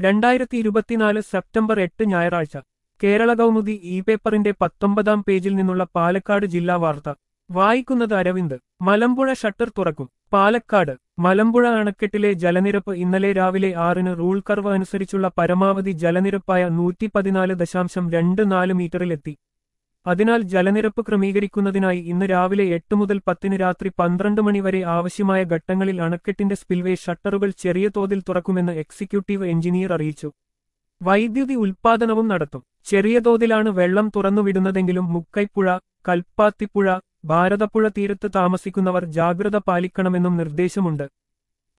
രണ്ടായിരത്തി ഇരുപത്തിനാല് സെപ്റ്റംബർ എട്ട് ഞായറാഴ്ച കേരള കൗമുദി ഇ പേപ്പറിന്റെ പത്തൊമ്പതാം പേജിൽ നിന്നുള്ള പാലക്കാട് ജില്ലാ വാർത്ത വായിക്കുന്നത് അരവിന്ദ് മലമ്പുഴ ഷട്ടർ തുറക്കും പാലക്കാട് മലമ്പുഴ അണക്കെട്ടിലെ ജലനിരപ്പ് ഇന്നലെ രാവിലെ ആറിന് റൂൾ കർവ് അനുസരിച്ചുള്ള പരമാവധി ജലനിരപ്പായ നൂറ്റി പതിനാല് ദശാംശം രണ്ട് നാല് മീറ്ററിലെത്തി അതിനാൽ ജലനിരപ്പ് ക്രമീകരിക്കുന്നതിനായി ഇന്ന് രാവിലെ എട്ട് മുതൽ പത്തിന് രാത്രി പന്ത്രണ്ട് മണി വരെ ആവശ്യമായ ഘട്ടങ്ങളിൽ അണക്കെട്ടിന്റെ സ്പിൽവേ ഷട്ടറുകൾ ചെറിയ തോതിൽ തുറക്കുമെന്ന് എക്സിക്യൂട്ടീവ് എഞ്ചിനീയർ അറിയിച്ചു വൈദ്യുതി ഉൽപാദനവും നടത്തും ചെറിയ തോതിലാണ് വെള്ളം തുറന്നുവിടുന്നതെങ്കിലും മുക്കൈപ്പുഴ കൽപ്പാത്തിപ്പുഴ ഭാരതപ്പുഴ തീരത്ത് താമസിക്കുന്നവർ ജാഗ്രത പാലിക്കണമെന്നും നിർദ്ദേശമുണ്ട്